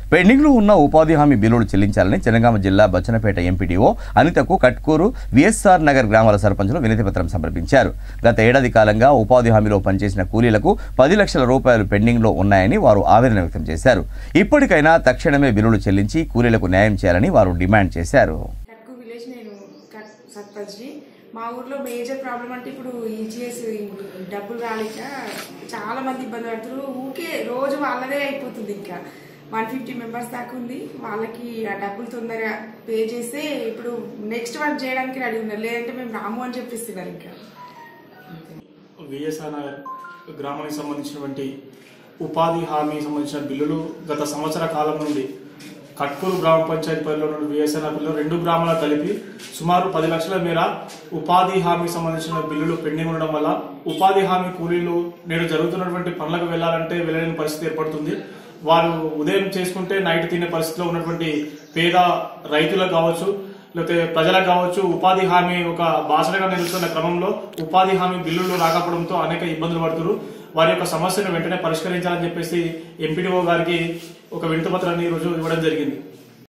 పెండింగ్లో ఉన్న ఉపాధి హామీ బిల్లులు చెల్లించాలని జనగామ జిల్లా బచ్చనపేట ఎంపీడీఓ అనితకు కట్కూరు విఎస్ఆర్ నగర్ గ్రామాల సర్పంచులు వినతి పత్రం సమర్పించారు గత ఏడాది కాలంగా ఉపాధి హామీలో పనిచేసిన కూలీలకు పది లక్షల రూపాయలు పెండింగ్లో ఉన్నాయని వారు ఆవేదన వ్యక్తం చేశారు ఇప్పటికైనా తక్షణమే బిల్లులు చెల్లించి కూలీలకు న్యాయం చేయాలని వారు డిమాండ్ చేశారు కట్కు విలేజ్ నేను కట్ సర్పంచ్ని మా ఊర్లో మేజర్ ప్రాబ్లం అంటే ఇప్పుడు ఈజీఎస్ డబ్బులు రాలేక చాలా మంది ఇబ్బంది పడుతున్నారు ఊకే రోజు వాళ్ళదే అయిపోతుంది ఇంకా వన్ ఫిఫ్టీ మెంబర్స్ దాకా ఉంది వాళ్ళకి ఆ డబ్బులు తొందరగా పే చేస్తే ఇప్పుడు నెక్స్ట్ వర్క్ చేయడానికి రెడీ ఉన్నారు లేదంటే మేము రాము అని చెప్పిస్తున్నారు ఇంకా విఎస్ఆర్ నగర్ గ్రామానికి సంబంధించినటువంటి ఉపాధి హామీ సంబంధించిన బిల్లులు గత సంవత్సర కాలం నుండి కట్కూరు గ్రామ పంచాయతీ పరిధిలో ఉన్న విఎస్ఆర్ నగర్లో రెండు గ్రామాలకు కలిపి సుమారు పది లక్షల మేర ఉపాధి హామీ సంబంధించిన బిల్లులు పెండింగ్ ఉండడం వల్ల ఉపాధి హామీ కూలీలు నేడు జరుగుతున్నటువంటి పనులకు వెళ్లాలంటే వెళ్ళలేని పరిస్థితి ఏర్పడుతుంది వారు ఉదయం చేసుకుంటే నైట్ తినే పరిస్థితిలో ఉన్నటువంటి పేద రైతులకు కావచ్చు లేకపోతే ప్రజలకు కావచ్చు ఉపాధి హామీ ఒక బాసటగా నిలుస్తున్న క్రమంలో ఉపాధి హామీ బిల్లులు రాకపోవడంతో అనేక ఇబ్బందులు పడుతున్నారు వారి యొక్క సమస్యను వెంటనే పరిష్కరించాలని చెప్పేసి ఎంపీడీఓ గారికి ఒక వినతి పత్రాన్ని ఈ రోజు ఇవ్వడం జరిగింది